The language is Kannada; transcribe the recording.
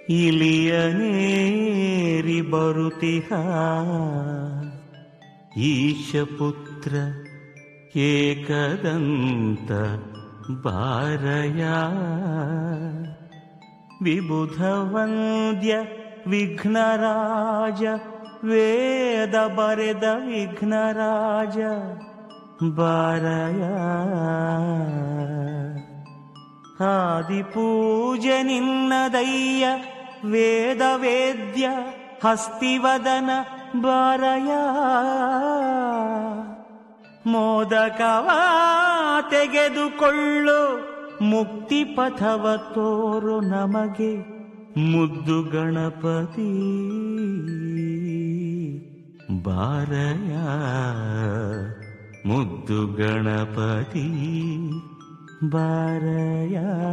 ಇಲಿಯನೇರಿ ಬರುತಿಹ ಈಶಪುತ್ರ ಏಕದಂತ ಬಾರಯ ವಿಬುಧವಂದ್ಯ ವಿಘ್ನರಾಜ ವೇದ ಬರೆದ ವಿಘ್ನರಾಜ ಬಾರಯ ಆದಿಪೂಜೆ ನಿನ್ನದಯ್ಯ ವೇದ ವೇದ್ಯ ಹಸ್ತಿವದನ ಬಾರಯ ಮೋದಕವ ತೆಗೆದುಕೊಳ್ಳು ಮುಕ್ತಿ ಪಥವ ತೋರು ನಮಗೆ ಮುದ್ದು ಗಣಪತಿ ಬಾರಯ ಮುದ್ದು ಗಣಪತಿ ಬಾರಯ